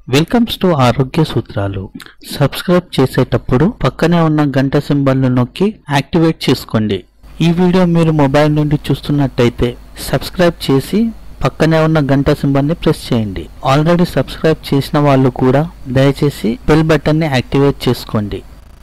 welcomes to ఆరోగ్య సూత్రాలు subscribe చేసేటప్పుడు పక్కనే ఉన్న గంట సింబల్ను నొక్కి యాక్టివేట్ చేసుకోండి ఈ వీడియో మీరు మొబైల్ నుండి చూస్తున్నట్టయితే సబ్స్క్రైబ్ చేసి పక్కనే ఉన్న గంట సింబల్ని ప్రెస్ చేయండి ఆల్రెడీ సబ్స్క్రైబ్ చేసిన వాళ్ళు కూడా దయచేసి బెల్ బటన్ని యాక్టివేట్ చేసుకోండి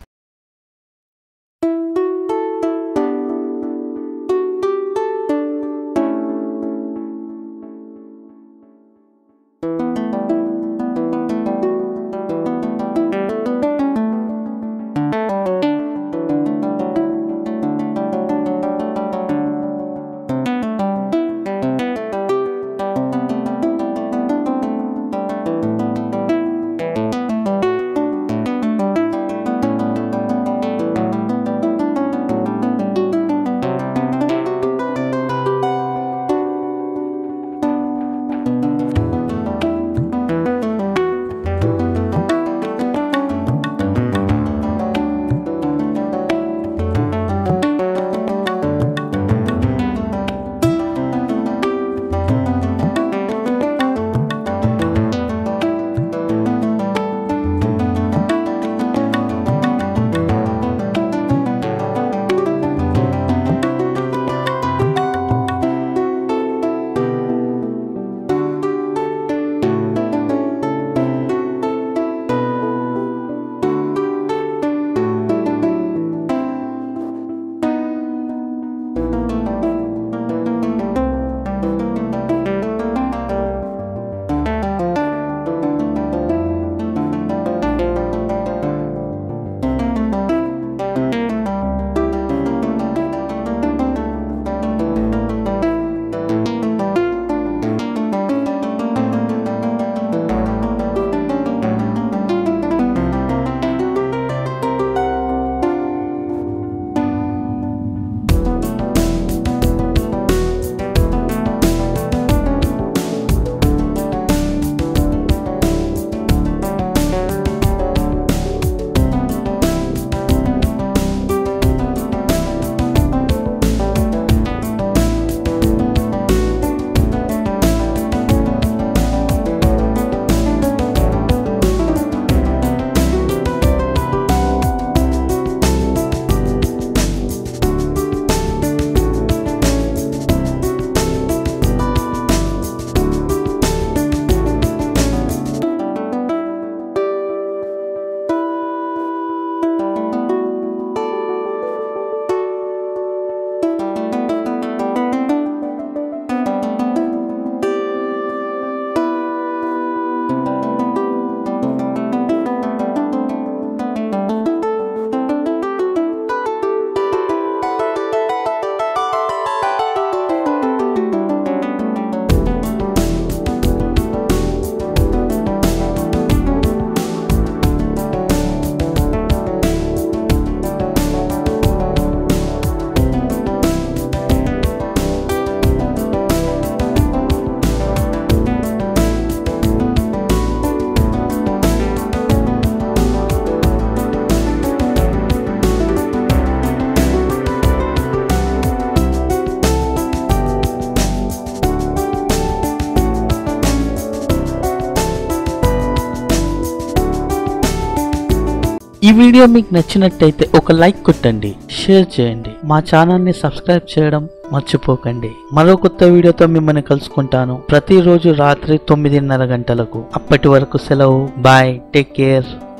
ఈ వీడియో మీకు నచ్చినట్టయితే ఒక లైక్ కొట్టండి షేర్ చేయండి మా ఛానల్ని సబ్స్క్రైబ్ చేయడం మర్చిపోకండి మరో కొత్త వీడియోతో మిమ్మల్ని కలుసుకుంటాను ప్రతిరోజు రాత్రి తొమ్మిదిన్నర గంటలకు అప్పటి వరకు సెలవు బాయ్ టేక్ కేర్